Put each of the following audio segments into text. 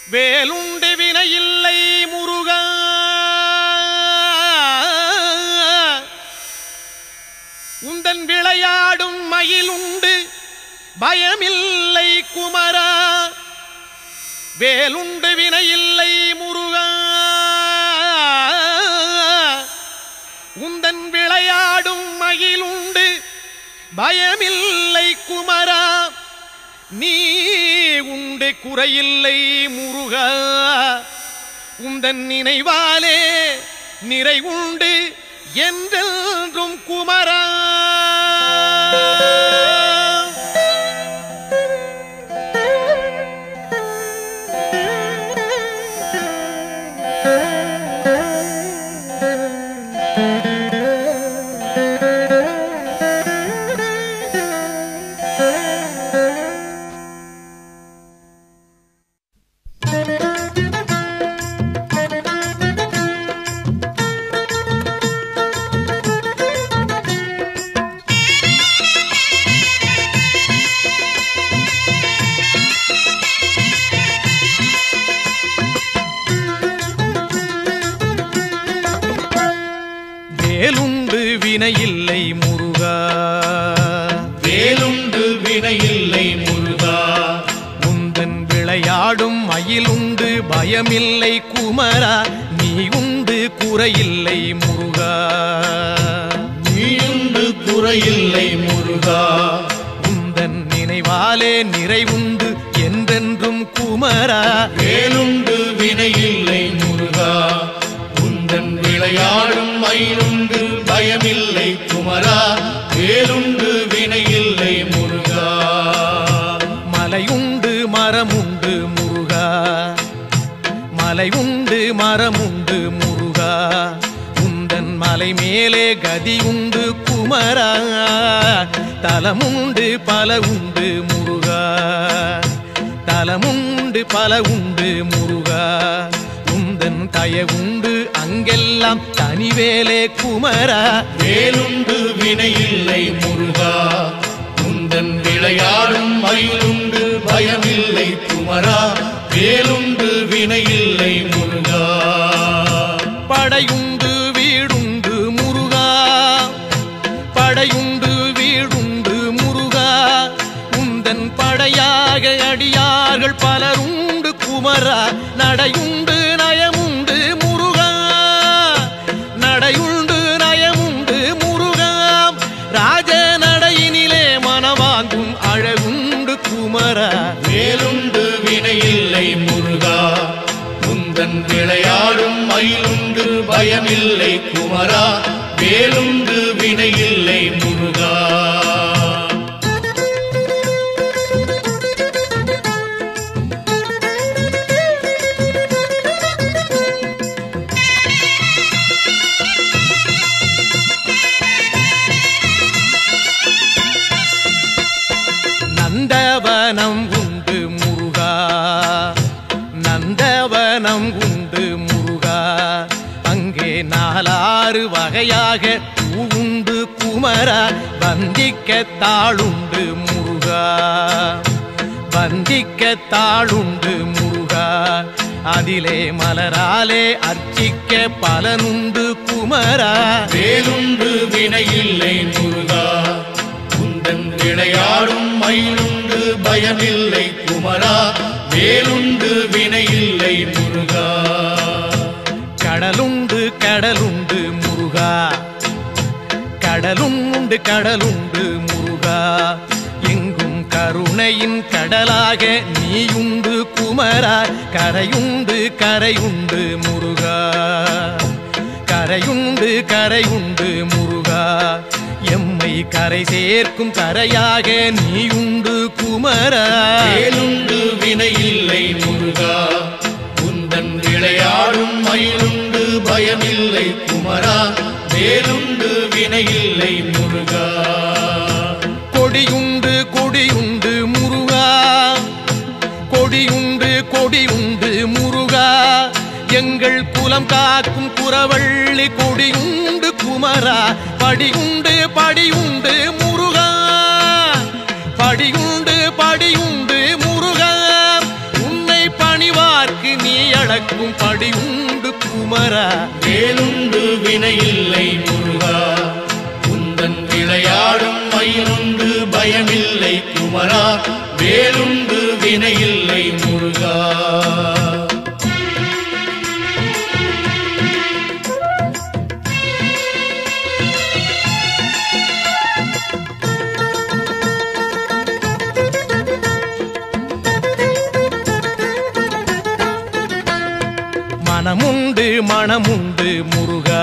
வேலுண்டு வினையில்லை முருகா உந்தன் விளையாடும் மயிலுண்டு பயமில்லை குமரா வேலுண்டு வினையில்லை முருகா உந்தன் விளையாடும் மகிழுண்டு பயமில்லை குமரா நீ உண்டு குறையில்லை முருகா உந்தன் நினைவாலே நிறை உண்டு என்றென்றும் குமரா வேலுண்டு வினையில்லை முருகா வேலுண்டு வினையில்லை முருகா உந்தன் விளையாடும் மயிலுண்டு பயமில்லை குமரா நீ உண்டு குறையில்லை முருகா நீயுண்டு குறையில்லை முருகா உந்தன் நினைவாலே நிறைவுண்டு என்றென்றும் குமரா வேலுண்டு வினையில்லை முருகா உந்தன் விளையாடும் மயிலுண்டு பயமில்லை குமரா வேலுண்டு வினையில்லை முருகா மலையுண்டு மரமுண்டு முருகா மலை உண்டு மரமுண்டு முருகா உந்தன் மலை மேலே கதி உண்டு குமரா தலமுண்டு பல உண்டு முருகா தலமுண்டு பல உண்டு முருகா உந்தன் தயவுண்டு அங்கெல்லாம் தனிவேலே குமரா வேலுண்டு வினையில்லை முருகா உந்தன் விளையாடும் மயிலுண்டு பயமில்லை குமரா வேலுண்டு வினையில்லை முருகா படையுண்டு வீடுண்டு முருகா படையுண்டு வீடுண்டு முருகா உந்தன் படையாக அடியார்கள் பலருண்டு குமரா நடையுண்டு நயமுண்டு முருகா நடையுண்டு நயமுண்டு முருகா ராஜ நடையினிலே மனவாங்கும் அழகுண்டு குமரா வேலுண்டு வினையில்லை முருகா உந்தன் விளையாடும் மயிலுண்டு பயமில்லை குமரா வேலுண்டு வினையில்லை முருகா நந்தவனம் உண்டு முருகா நந்தவனம் உண்டு முருகா அங்கே நாலாறு வகையாக பூவுண்டு குமரா வந்திக்க தாளுண்டு முருகா வந்திக்க தாளுண்டு முருகா அதிலே மலராலே அர்ச்சிக்க பலனுண்டு குமரா வேலுண்டு வினையில்லை முருகா உந்தன் விளையாடும் மயிலுண்டு பயமில்லை குமரா வேலுண்டு வினையில்லை முருகா கடலுண்டு கடலுண்டு முருகா கடலுண்டு கடலுண்டு முருகா எங்கும் கருணையின் கடலாக நீயுண்டு குமரா கரையுண்டு கரையுண்டு முருகா கரையுண்டு கரையுண்டு முருகா எம்மை கரை சேர்க்கும் கரையாக நீயுண்டு குமரா வேலுண்டு வினையில்லை முருகா உந்தன் விளையாடும் மயிலுண்டு பயமில்லை குமரா வேலுண்டு வினையில்லை முருகா கொடியுண்டு கொடியுண்டு முருகா கொடியுண்டு கொடியுண்டு முருகா எங்கள் குலம் காக்கும் குறவள்ளி கொடியுண்டு குமரா படியுண்டு படியுண்டு முருகா படியுண்டு படியுண்டு முருகா உன்னை பணிவார்க்கு காக்கும் படி உண்டு குமரா வேலுண்டு வினையில்லை முருகா உந்தன் விளையாடும் மயிலுண்டு பயமில்லை குமரா வேலுண்டு வினையில்லை முருகா மனமுண்டு மனமுண்டு முருகா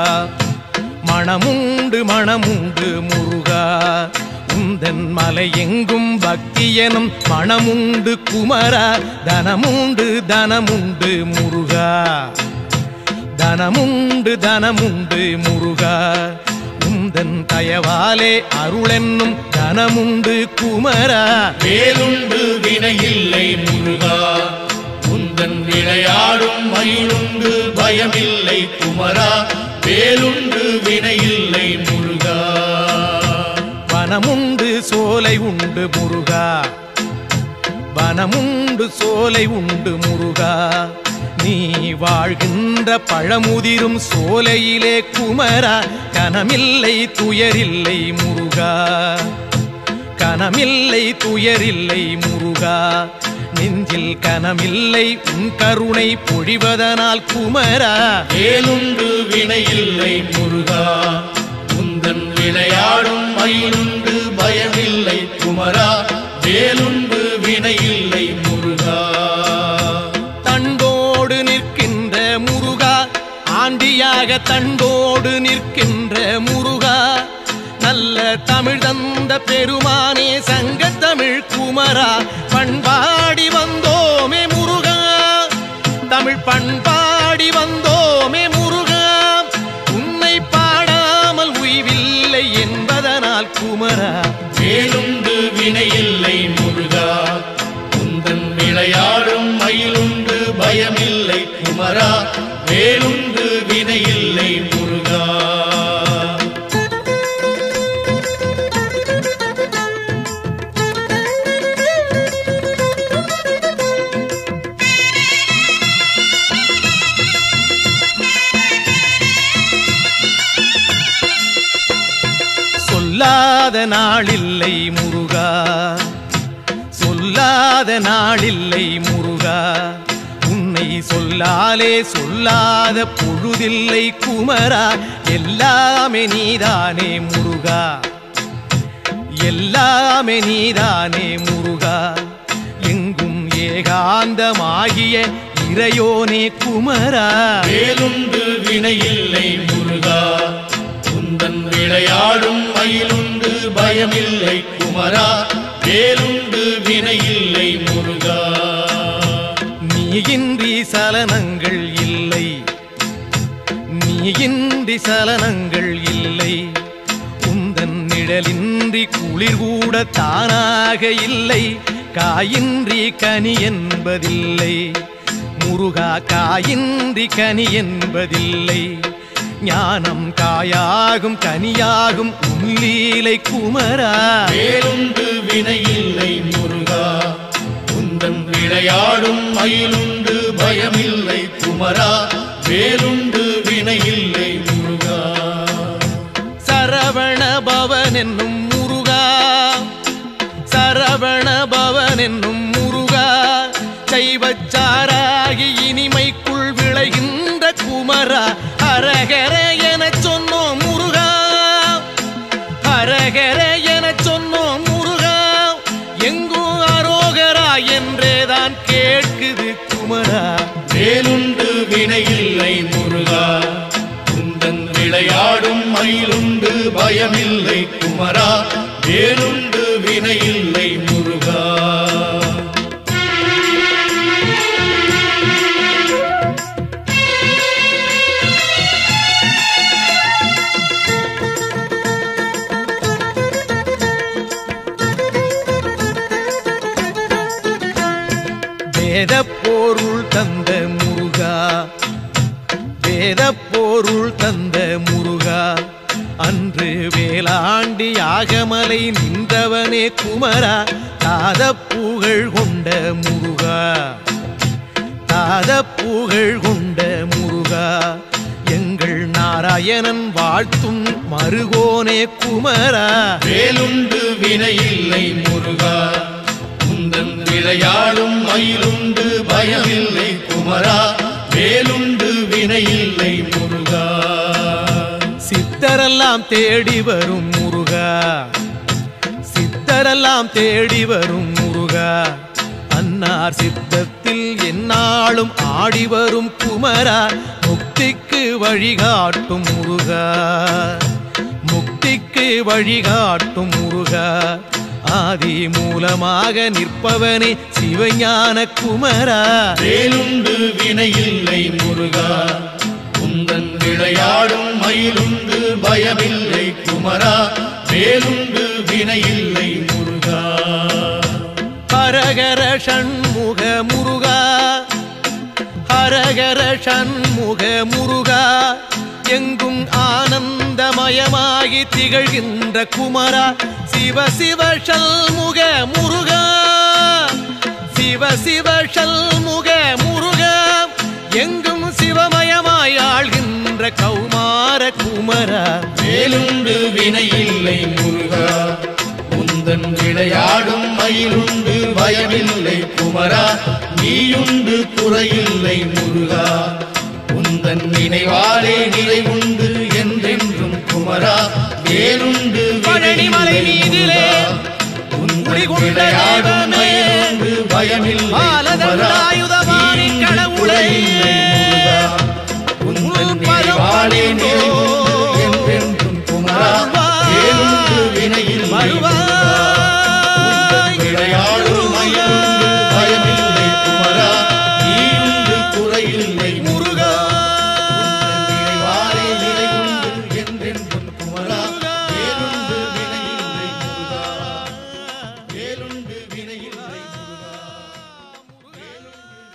மனமுண்டு மனமுண்டு முருகா உந்தன் மலை எங்கும் பக்தி எனும் மனமுண்டு குமரா தனமுண்டு தனமுண்டு முருகா தனமுண்டு தனமுண்டு முருகா உந்தன் தயவாலே அருளென்னும் தனமுண்டு குமரா வேலுண்டு வினையில்லை முருகா உந்தன் விளையாடும் மயிலுண்டு பயமில்லை குமரா வேலுண்டு வினையில்லை முருகா வனமுண்டு சோலை உண்டு முருகா வனமுண்டு சோலை உண்டு முருகா நீ வாழ்கின்ற பழமுதிரும் சோலையிலே குமரா கனமில்லை துயரில்லை முருகா கனமில்லை துயரில்லை முருகா நெஞ்சில் கனமில்லை உன் கருணை பொழிவதனால் குமரா வேலுண்டு வினையில்லை முருகா உந்தன் விளையாடும் மயிலுண்டு பயமில்லை குமரா வேலுண்டு வினையில்லை முருகா தண்டோடு நிற்கின்ற முருகா ஆண்டியாக தண்டோடு நிற்கின்ற முருகா நல்ல தமிழ் தந்த பெருமானே சங்க தமிழ் குமரா பண்பாடி வந்தோமே முருகா தமிழ் பண்பாடி வந்தோமே முருகா உன்னை பாடாமல் உய்வில்லை என்பதனால் குமரா வேலுண்டு வினையில்லை முருகா உந்தன் விளையாடும் மயிலுண்டு பயமில்லை குமரா வேலுண்டு வினையில்லை முருகா சொல்லாத நாளில்லை முருகா சொல்லாத நாளில்லை முருகா உன்னை சொல்லாலே சொல்லாத பொழுதில்லை குமரா எல்லாமே நீதானே முருகா எல்லாமே நீதானே முருகா எங்கும் ஏகாந்தமாகிய இறையோனே குமரா வேலுண்டு வினையில்லை முருகா உந்தன் விளையாடும் மயிலுண்டு பயமில்லை குமரா வேலுண்டு வினையில்லை முருகா நீயின்றி சலனங்கள் இல்லை நீயின்றி சலனங்கள் இல்லை உந்தன் நிழலின்றி குளிர் கூட தானாக இல்லை காயின்றி கனி என்பதில்லை முருகா காயின்றி கனி என்பதில்லை ஞானம் காயாகும் கனியாகும் உன்லீலை குமரா வேலுண்டு வினையில்லை முருகா உந்தன் விளையாடும் மயிலுண்டு பயமில்லை குமரா வேலுண்டு வினையில்லை முருகா சரவண பவன் என்னும் முருகா சரவண பவன் என்னும் முருகா சைவச்சாராகி இனிமைக்குள் விளைகின்ற குமரா ஹரஹர எனச் சொன்னோம் முருகா ஹரஹர எனச் சொன்னோம் முருகா எங்கும் அரோகரா என்றேதான் கேட்குது குமரா வேலுண்டு வினையில்லை முருகா உந்தன் விளையாடும் மயிலுண்டு பயமில்லை குமரா வேலுண்டு வினையில்லை முருகா வேத பொருள் தந்த முருகா வேத பொருள் தந்த முருகா அன்று வேளாண்டி யாகமலை நின்றவனே குமரா தாத புகழ் கொண்ட முருகா தாத மாறாத புகழ் கொண்ட முருகா எங்கள் நாராயணன் வாழ்த்தும் மருகோனே குமரா வேலுண்டு வினையில்லை முருகா உந்தன் விளையாடும் மயிலுண்டு பயமில்லை குமரா வேலுண்டு வினையில்லை முருகா சித்தரெல்லாம் தேடி வரும் முருகா சித்தரெல்லாம் தேடி வரும் முருகா அன்னார் சித்தத்தில் எந்நாளும் ஆடி வரும் குமரா முக்திக்கு வழிகாட்டும் முருகா முக்திக்கு வழிகாட்டும் முருகா ஆதி மூலமாக நிற்பவனே சிவஞான குமரா வேலுண்டு வினையில்லை முருகா உந்தன் விளையாடும் மயிலுண்டு பயமில்லை குமரா வேலுண்டு வினையில்லை முருகா ஹரஹர ஷண்முக முருகா ஹரஹர ஷண்முக முருகா எங்கும் ஆனந்தமயமாகி திகழ்கின்ற குமரா சிவ சிவ ஷண்முக முருகா சிவ சிவ ஷண்முக முருகா எங்கும் சிவமயமாய் ஆள்கின்ற கௌமார குமரா வேலுண்டு வினையில்லை முருகா உந்தன் விளையாடும் மயிலுண்டு பயமில்லை குமரா நீயுண்டு குறையில்லை முருகா உந்தன் நினைவாலே நிறைவுண்டு என்றென்றும் குமரா வேலுண்டு பழனிமலை வினையில்லை மீதிலே முருகா. உந்தன் குடிகொண்ட விளையாடும் தெய்வமே, மயிலுண்டு பயமில்லை பாலதண்டாயுதபாணி குமரா கடவுளே, உந்தன் உன் நினைவாலே பரம்பொருளோ, நிறைவுண்டு என்றென்றும் குமரா வேலுண்டு வினையில் வருவாய் விளையாடும் மயிலுண்டு பயமில்லை குமரா நீயுண்டு குறையில்லை முருகா நினைவாலே நிறைவுண்டு என்றென்றும் குமரா வேலுண்டு வினையில்லை முருகா வேலுண்டு வினையில்லை முருகா வேலுண்டு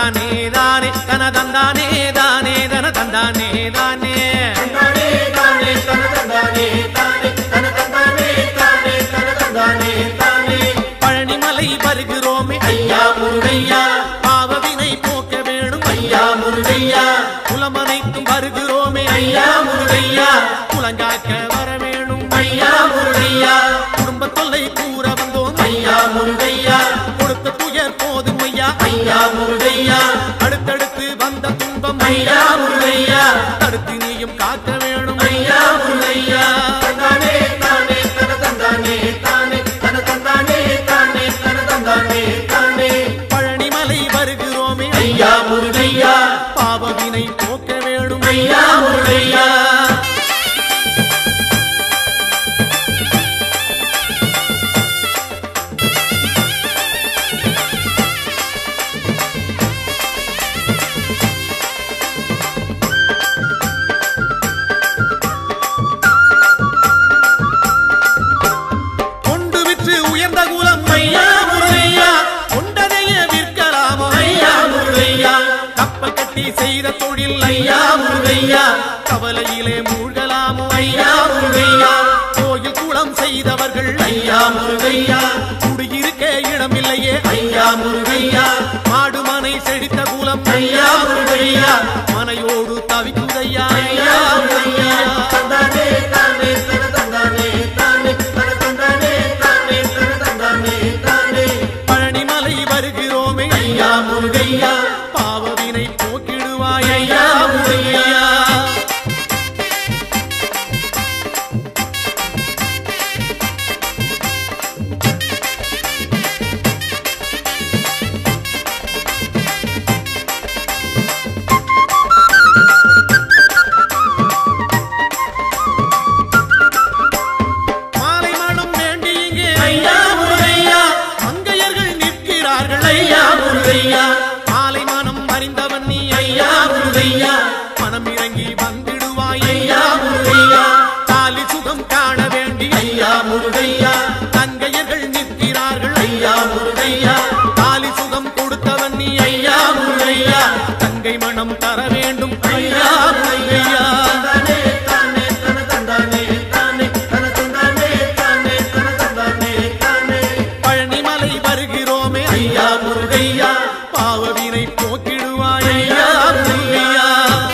தந்தானே தானே தன தந்தானே தானே தன தந்தானே தானே தந்தானே தானே தன தந்தானே தானே தன தந்தானே தானே தன தந்தானே தானே பழனிமலை வருகிறோமே ஐயா முருகையா பாவவினை போக்க வேணும் ஐயா முருகையா குலமனைத்தும் வருகிறோமே ஐயா முருகையா குலங்காக்க வர வேணும் ஐயா முருகையா குடும்ப தொல்லை கூற வந்தோம் ஐயா முருகையா கொடுத்த துயர் போதும் ஐயா ஐயா முருகையா அடுத்தடுத்து வந்த துன்பம் ஐயா முருகையா தடுத்து நீயும் காக்க வேணும் ஐயா முருகையா தந்தானே தானே தன தந்தானே தானே தன தந்தானே தானே தன தந்தானே தானே பழனிமலை வருகிறோமே ஐயா முருகையா பாவவினை போக்க வேணும் ஐயா முருகையா கொண்டு விற்று உயர்ந்த குலம் ஐயா முருகையா கொண்டதையே விற்கலாமோ ஐயா முருகையா கப்பல் கட்டி செய்த தொழில் ஐயா முருகையா கவலையிலே மூழ்கலாமோ ஐயா முருகையா கோயில் குளம் செய்தவர்கள் ஐயா முருகையா குடியிருக்க இடமில்லையே ஐயா முருகையா மாடு மனை செழித்த குலம் ஐயா முருகையா மனையோடு தவிக்குதையா ஐயா முருகையா தந்தானே தானே தன தந்தானே தானே தன தந்தானே தானே தன தந்தானே தானே பழனிமலை வருகிறோமே ஐயா முருகையா பாவவினை போக்கிடுவாய் ஐயா முருகையா மாலை மனம் வேண்டி இங்கே ஐயா முருகையா மங்கையர்கள் நிற்கிறார்கள் ஐயா முருகையா மாலை மனம் அறிந்தவன் நீ ஐயா முருகையா மனம் இறங்கி வந்திடுவாய் ஐயா முருகையா தாலி சுகம் காண வேண்டி ஐயா முருகையா தங்கையர்கள் நிற்கிறார்கள் ஐயா முருகையா தாலி சுகம் கொடுத்தவன் நீ ஐயா முருகையா தங்கை மனம் தர வேண்டும் ஐயா முருகையா தந்தானே தானே தன தந்தானே தானே தன தந்தானே தானே தன தந்தானே தானே பழனிமலை வருகிறோமே ஐயா முருகையா பாவவினை போக்கிடுவாய் ஐயா முருகையா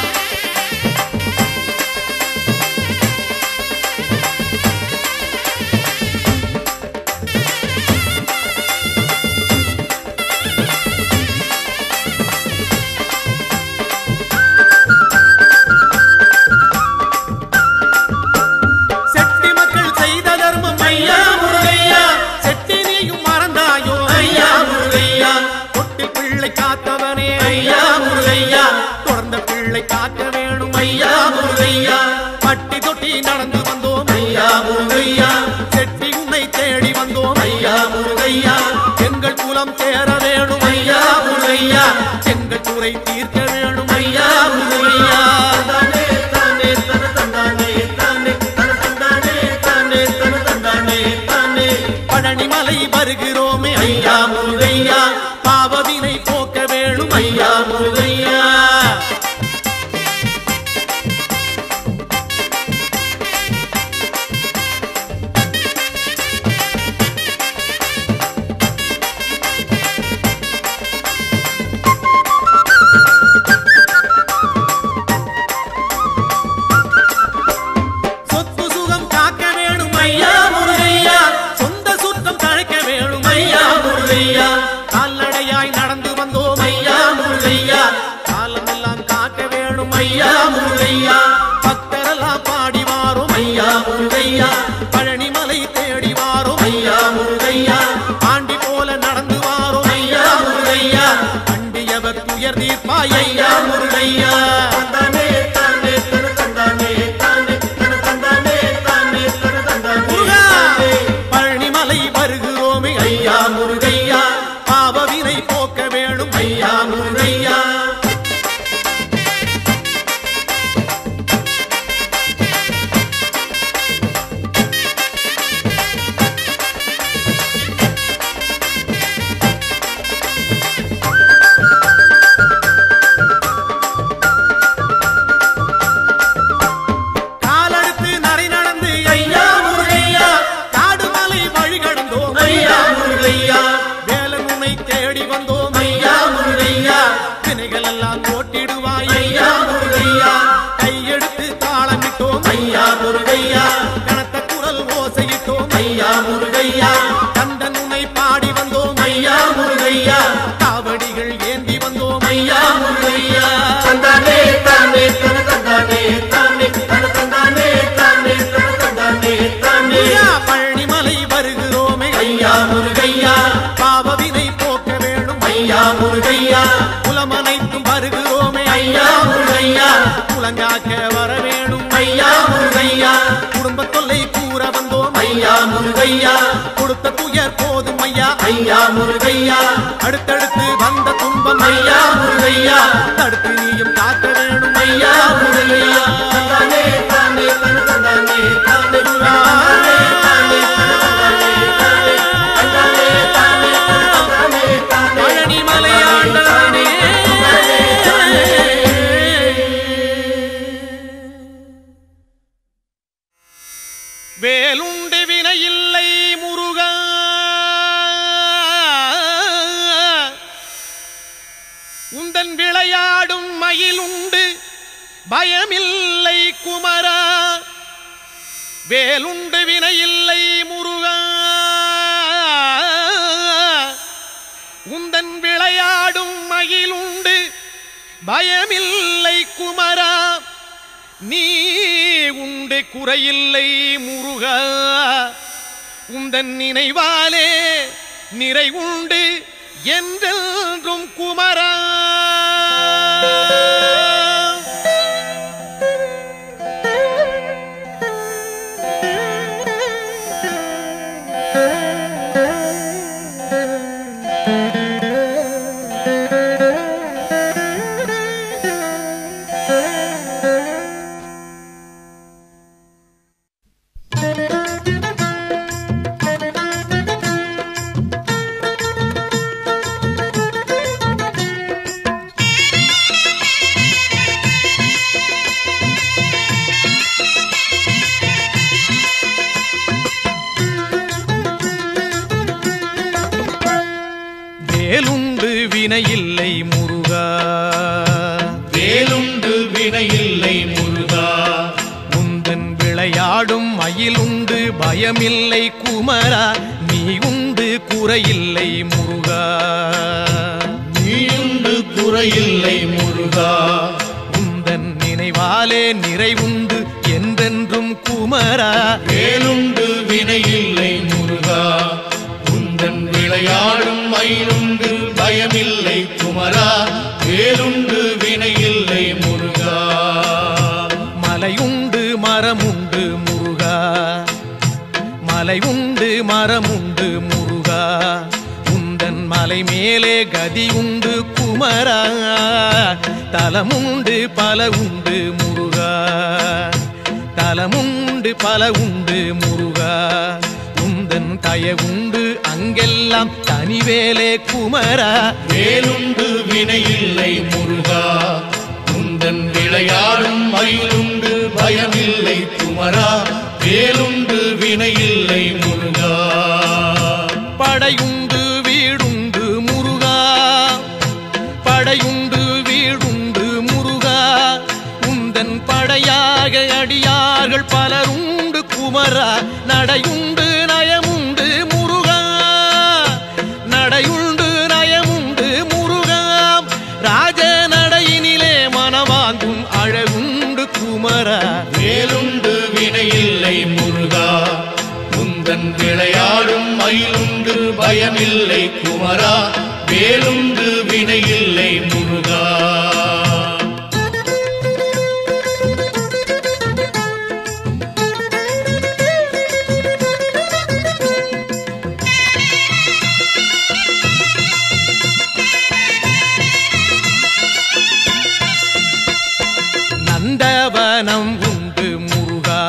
செட்டி மக்கள் செய்த தர்மம் ஐயா முருகையா செட்டி நீயும் மறந்தாயோ ஐயா முருகையா தொட்டி பிள்ளை காத்தவனே ஐயா முருகையா தொடர்ந்த பிள்ளை காக்க வேணும் ஐயா முருகையா பட்டி தொட்டி நடந்து வந்தோம் ஐயா முருகையா செட்டி உன்னை தேடி வந்தோம் ஐயா முருகையா எங்கள் குலம் சேர வேணும் ஐயா முருகையா எங்கள் குறை தீர்க்க வேணும் ஐயா முருகையா தந்தானே தானே தன தந்தானே தானே தன தந்தானே தானே தன தந்தானே தானே பழனிமலை வருகிறோமே ஐயா முருகையா பாவவினை போக்க வேணும் ஐயா முருகையா சொத்து சுகம் காக்க வேணும் ஐயா முருகையா சொந்த சுத்தம் தழைக்க வேணும் ஐயா முருகையா கால்நடையாய் நடந்து வந்தோம் ஐயா முருகையா காலமெல்லாம் காக்க வேணும் ஐயா முருகையா பக்தரெல்லாம் பாடி வாரும் ஐயா முருகையா பழனிமலை தேடி வாரும் ஐயா முருகையா ஆண்டி போல நடந்து வாரும் ஐயா முருகையா அண்டியவர் துயர் தீர்ப்பாய் ஐயா முருகையா தந்தானே தானே தன தந்தானே தானே தன தந்தானே தானே தன தந்தானே முருகா தானே. பழனிமலை வருகிறோமே ஐயா முருகையா பாவவினை போக்க வேணும் ஐயா முருகையா வினைகள் எல்லாம் ஓட்டிடுவாய் ஐயா முருகையா கையெடுத்து தாளமிட்டோம் ஐயா முருகையா கனத்த குரல் ஓசையிட்டோம் ஐயா முருகையா கந்தன் உன்னை பாடி வந்தோம் ஐயா முருகையா காவடிகள் ஏந்தி வந்தோம் ஐயா முருகையா தந்தானே தானே தன தந்தானே தானே தன தந்தானே தானே தன தந்தானே தானே ஐயா, பழனிமலை வருகிறோமே ஐயா முருகையா பாவவினை போக்க வேணும் ஐயா முருகையா குலமனைத்தும் வருகிறோமே ஐயா முருகையா குலங்காக்க வர வேணும் ஐயா முருகையா குடும்ப தொல்லை கூற வந்தோம் ஐயா முருகையா கொடுத்த துயர் போதும் ஐயா ஐயா முருகையா அடுத்தடுத்து வந்த துன்பம் ஐயா முருகையா தடுத்து நீயும் காக்க வேணும் ஐயா முருகையா தந்தானே தானே தன தந்தானே தானே தந்தானே தானே தன தந்தானே தானே தந்தானே தானே தன தந்தானே தானே பழனி மலையாண்டவனே வேலுண்டு வினையில்லை முருகா உந்தன் விளையாடும் மயிலுண்டு பயமில்லை குமரா வேலுண்டு வினையில்லை முருகா உந்தன் விளையாடும் மகிழுண்டு பயமில்லை குமரா நீ உண்டு குறையில்லை முருகா உந்தன் நினைவாலே நிறை உண்டு என்றென்றும் குமரா வேலுண்டு வினையில்லை முருகா வேலுண்டு வினையில்லை முருகா உந்தன் விளையாடும் மயிலுண்டு பயமில்லை குமரா நீ உண்டு குறையில்லை முருகா நீயுண்டு குறையில்லை முருகா உந்தன் நினைவாலே நிறைவுண்டு என்றென்றும் குமரா வேலுண்டு வினையில்லை முருகா உந்தன் விளையாடும் மயிலுண்டு பயமில்லை குமரா வேலுண்டு வினையில்லை முருகா மலையுண்டு மரமுண்டு முருகா மலை உண்டு மரமுண்டு முருகா உந்தன் மலை மேலே கதி உண்டு குமரா தலமுண்டு பல உண்டு முருகா தலமுண்டு பல உண்டு முருகா உந்தன் தயவுண்டு அங்கெல்லாம் தனிவேலே குமரா வேலுண்டு வினையில்லை முருகா உந்தன் விளையாடும் மயிலுண்டு பயமில்லை குமரா வேலுண்டு வினையில்லை முருகா படையுண்டு வீடுண்டு முருகா படையுண்டு வீடுண்டு முருகா உந்தன் படையாக அடியார்கள் பலருண்டு குமரா நடையுண்டு நயமுண்டு முருகா நடையுண்டு நயமுண்டு முருகா ராஜ நடையினிலே மனவாங்கும் அழகுண்டு குமரா வேலுண்டு வினையில்லை முருகா உந்தன் விளையாடும் மயிலுண்டு பயமில்லை குமரா வேலுண்டு வினையில்லை முருகா நந்தவனம் உண்டு முருகா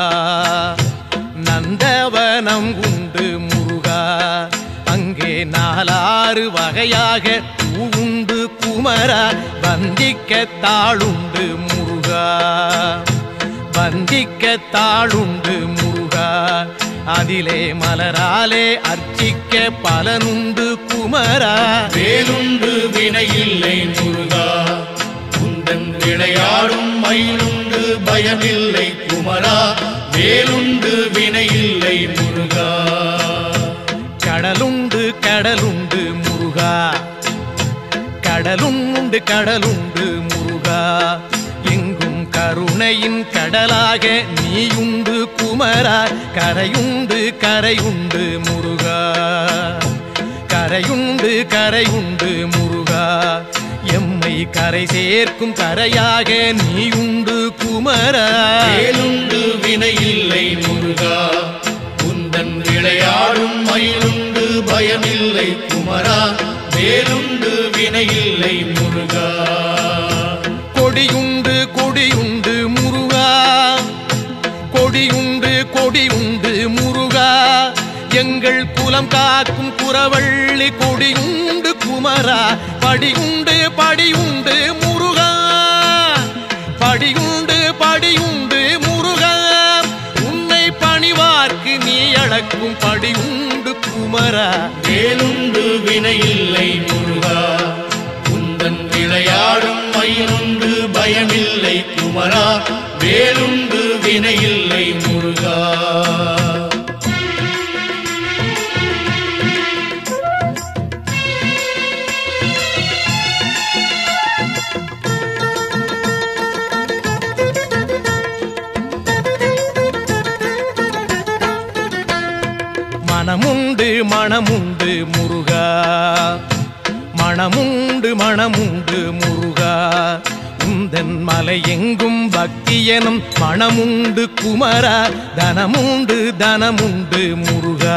நந்தவனம் உண்டு முருகா அங்கே நாலாறு வகையாக பூவுண்டு குமரா வந்திக்க தாளுண்டு முருகா வந்திக்க தாளுண்டு முருகா அதிலே மலராலே அர்ச்சிக்க பலனுண்டு குமரா வேலுண்டு வினையில்லை முருகா மயிலுண்டு பயமில்லை குமரா வேலுண்டு வினையில்லை முருகா கடலுண்டு கடலுண்டு முருகா கடலுண்டு கடலுண்டு முருகா எங்கும் கருணையின் கடலாக நீயுண்டு குமரா கரையுண்டு கரையுண்டு முருகா கரையுண்டு கரையுண்டு முருகா எம்மை கரை சேர்க்கும் கரையாக நீயுண்டு குமரா வேலுண்டு வினையில்லை முருகா உந்தன் விளையாடும் மயிலுண்டு பயமில்லை குமரா வேலுண்டு வினையில்லை முருகா கொடியுண்டு கொடியுண்டு முருகா கொடியுண்டு கொடியுண்டு முருகா எங்கள் குலம் காக்கும் குறவள்ளி கொடியுண்டு குமரா படியுண்டு படியுண்டு முருகா படியுண்டு படியுண்டு முருகா உன்னை பணிவார்க்கு நீ அளக்கும் படியுண்டு குமரா வேலுண்டு வினையில்லை முருகா உந்தன் விளையாடும் மயிலுண்டு பயமில்லை குமரா வேலுண்டு வினையில்லை முருகா மனமுண்டு மனமுண்டு முருகா மனமுண்டு மனமுண்டு முருகா உந்தன் மலை எங்கும் பக்தி எனும் மனமுண்டு குமரா தனமுண்டு தனமுண்டு முருகா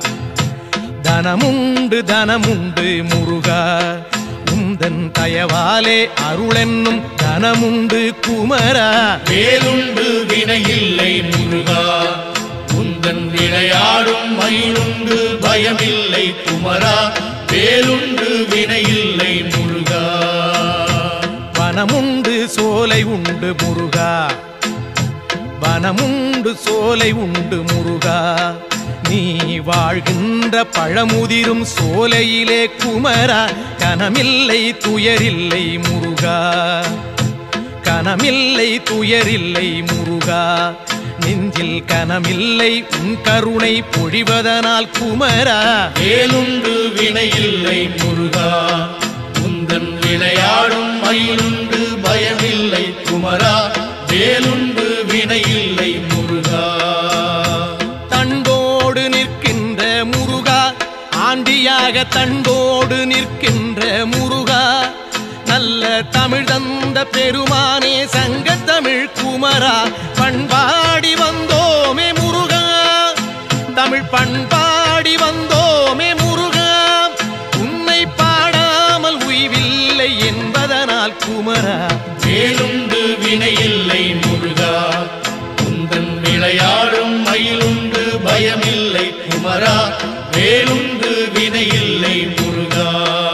தனமுண்டு தனமுண்டு முருகா உந்தன் தயவாலே அருளென்னும் தனமுண்டு குமரா வேலுண்டு வினையில்லை முருகா உந்தன் விளையாடும் மயிலுண்டு பயமில்லை குமரா வேலுண்டு வினையில்லை முருகா வனமுண்டு சோலை உண்டு முருகா வனமுண்டு சோலை உண்டு முருகா நீ வாழ்கின்ற பழமுதிரும் சோலையிலே குமரா கனமில்லை துயரில்லை முருகா கனமில்லை துயரில்லை முருகா நெஞ்சில் கனமில்லை உன் கருணை பொழிவதனால் குமரா வேலுண்டு வினையில்லை முருகா உந்தன் விளையாடும் மயிலுண்டு பயமில்லை குமரா வேலுண்டு வினையில்லை முருகா தண்டோடு நிற்கின்ற முருகா ஆண்டியாக தண்டோடு நிற்கின்ற முருகா நல்ல தமிழ் தந்த பெருமானே சங்க தமிழ் குமரா பண்பாடி வந்தோமே முருகா தமிழ் பண்பாடி வந்தோமே முருகா உன்னை பாடாமல் உய்வில்லை என்பதனால் குமரா வேலுண்டு வினையில்லை முருகா உந்தன் விளையாடும் மயிலுண்டு பயமில்லை குமரா வேலுண்டு வினையில்லை முருகா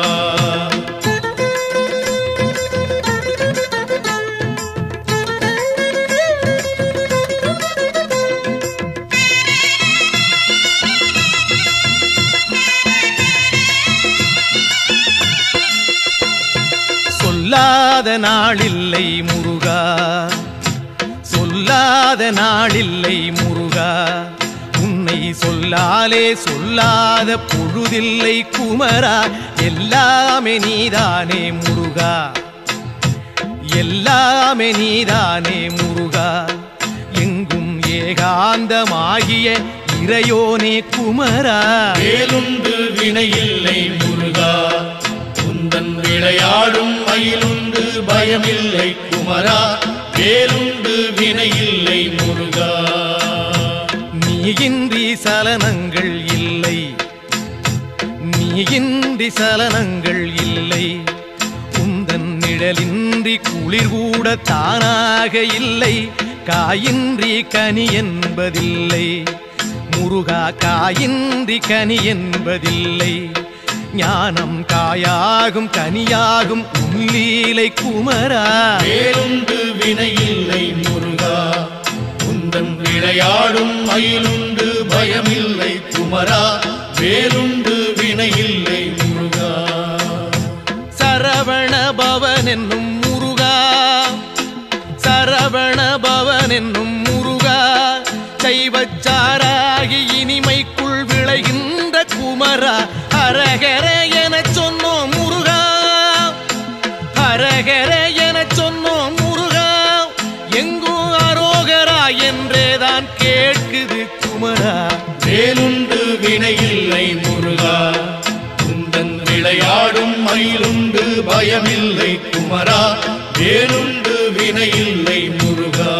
சொல்லாத நாளில்லை முருகா சொல்லாத நாளில்லை முருகா உன்னை சொல்லாலே சொல்லாத பொழுதில்லை குமரா எல்லாமே நீதானே முருகா எல்லாமே நீதானே முருகா எங்கும் ஏகாந்தமாகிய இறையோனே குமரா வேலுண்டு வினையில்லை முருகா உந்தன் விளையாடும் மயிலுண்டு பயமில்லை குமரா வேலுண்டு வினையில்லை முருகா நீயின்றி சலனங்கள் இல்லை நீயின்றி சலனங்கள் இல்லை உந்தன் நிழலின்றி குளிர் கூட தானாக இல்லை காயின்றி கனி என்பதில்லை முருகா காயின்றி கனி என்பதில்லை ஞானம் காயாகும் கனியாகும் உள்ளீலை குமரா வேலுண்டு வினையில்லை முருகா உந்தன் விளையாடும் மயிலுண்டு பயமில்லை குமரா வேலுண்டு வினையில்லை முருகா சரவண பவன் என்னும் முருகா சர சரவண பவன் என்னும் முருகா சைவச்சாராகி இனிமைக்குள் விளைகின்ற குமரா ஹரஹர எனச் சொன்னோம் முருகா ஹரஹர எனச் சொன்னோம் முருகா எங்கும் அரோகரா என்றேதான் கேட்குது குமரா வேலுண்டு வினையில்லை முருகா குந்தன் விளையாடும் மயிலுண்டு பயமில்லை குமரா வேலுண்டு வினையில்லை முருகா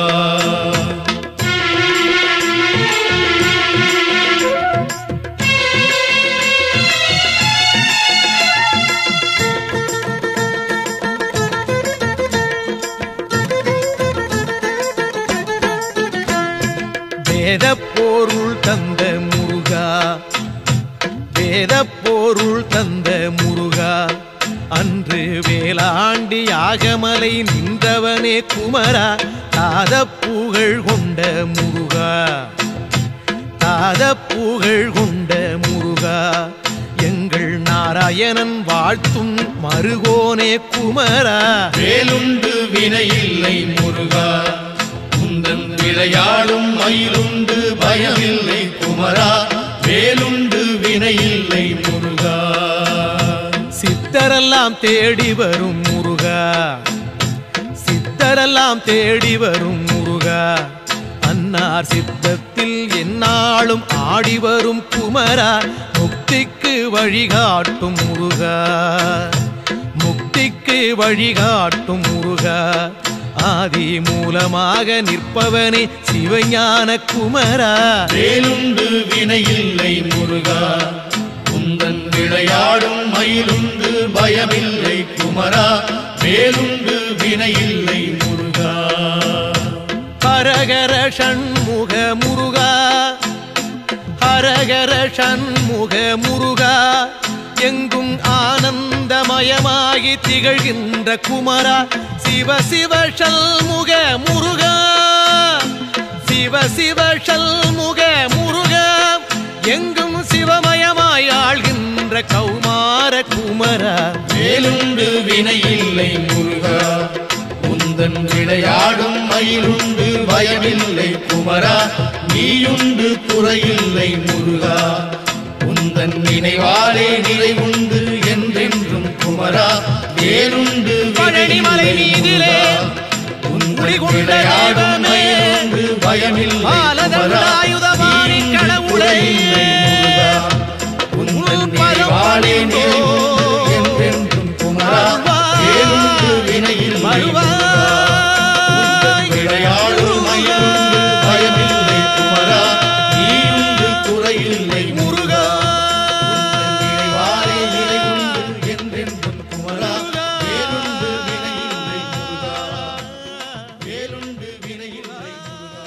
வேத பொருள் தந்த முருகா வேத பொருள் தந்த முருகா அன்று வேளாண்டி யாகமலை நின்றவனே குமரா தாத புகழ் கொண்ட முருகா தாத புகழ் கொண்ட முருகா எங்கள் நாராயணன் வாழ்த்தும் மருகோனே குமரா வேலுண்டு வினையில்லை முருகா குந்தன் விளையாடும் மயிலுண்டு பயமில்லை குமரா வேலுண்டு வினையில்லை முருகா சித்தரெல்லாம் தேடி வரும் முருகா சித்தரெல்லாம் தேடி வரும் முருகா அன்னார் சித்தத்தில் எந்நாளும் ஆடி வரும் குமரா முக்திக்கு வழிகாட்டும் முருகா முக்திக்கு வழிகாட்டும் முருகா ஆதி மூலமாக நிற்பவனே சிவஞான குமரா வேலுண்டு வினையில்லை முருகா குந்தன் விளையாடும் மயிலுண்டு பயமில்லை குமரா வேலுண்டு வினையில்லை முருகா ஹரஹர ஷண்முக முருகா ஹரஹர ஷண்முக முருகா எங்கும் ஆனந்தமயமாகி திகழ்கின்ற குமரா சிவ சிவ ஷல்முக முருகா சிவ சிவ ஷல்முக முருகா எங்கும் சிவமயமாய் ஆள்கின்ற கௌமார குமரா வேலுண்டு வினையில்லை முருகா உந்தன் விளையாடும் மயிலுண்டு பயமில்லை குமரா நீயுண்டு குறையில்லை முருகா உந்தன் நினைவாலே நிறைவுண்டு என்றென்றும் குமரா வேலுண்டு பழனிமலை மீதிலே உந்தன் குடிகொண்ட விளையாடும் தெய்வமே, மயிலுண்டு பயமில்லை குமரா பாலதண்டாயுதபாணி நீயுண்டு கடவுளே, குறையில்லை முருகா உந்தன் நினைவாலே நிறைவுண்டு என்றென்றும் குமரா வேலுண்டு வினையில் வருவாய் விளையாடும் மயிலுண்டு பயமில்லை குமரா நீயுண்டு குறையில்லை முருகா நினைவாலே நிறைவுண்டு என்றென்றும் குமரா வேலுண்டு வினையில்லை முருகா வேலுண்டு வினையில்லை முருகா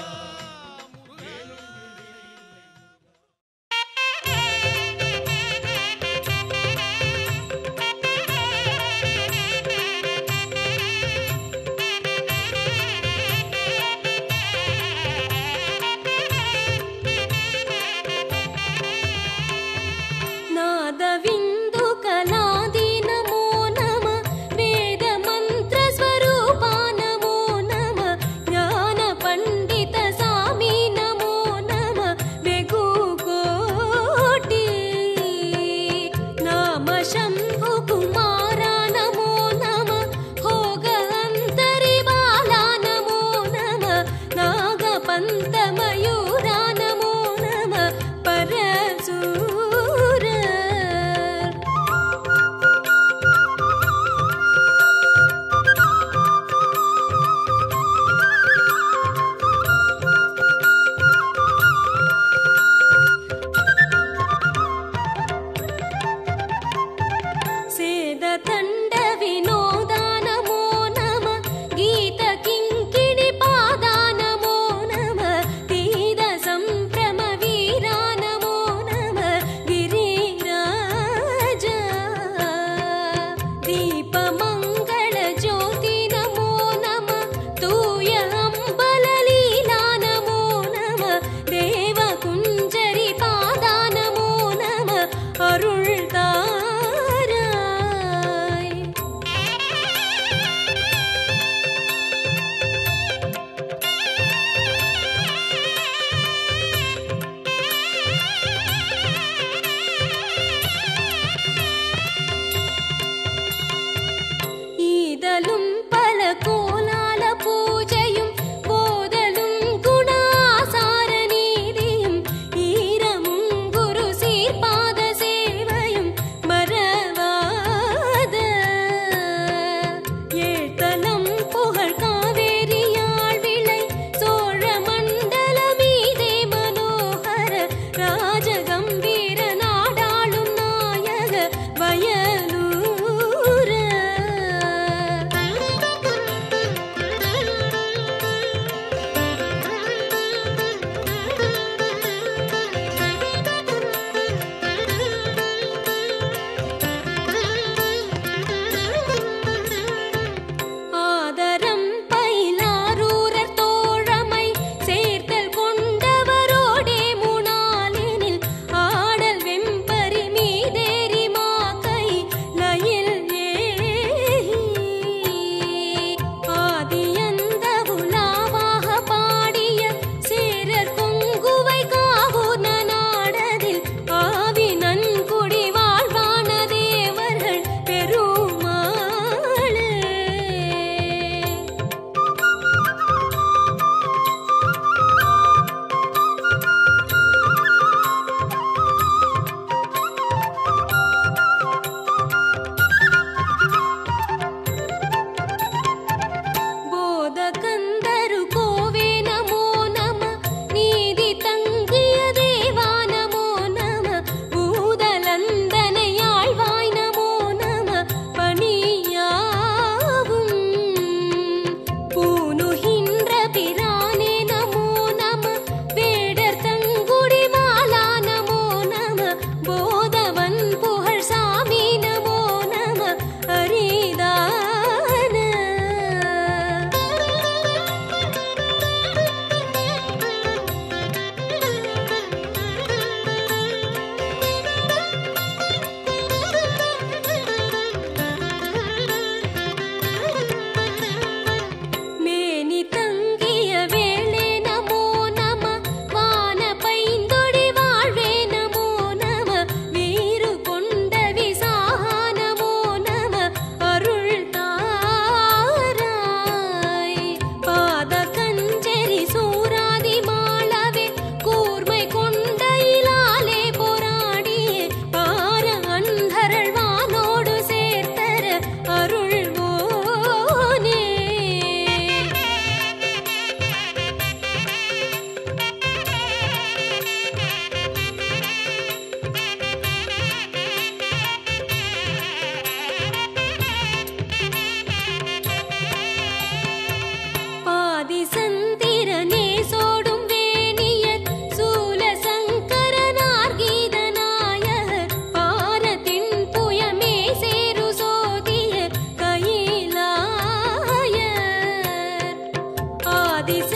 அதிசய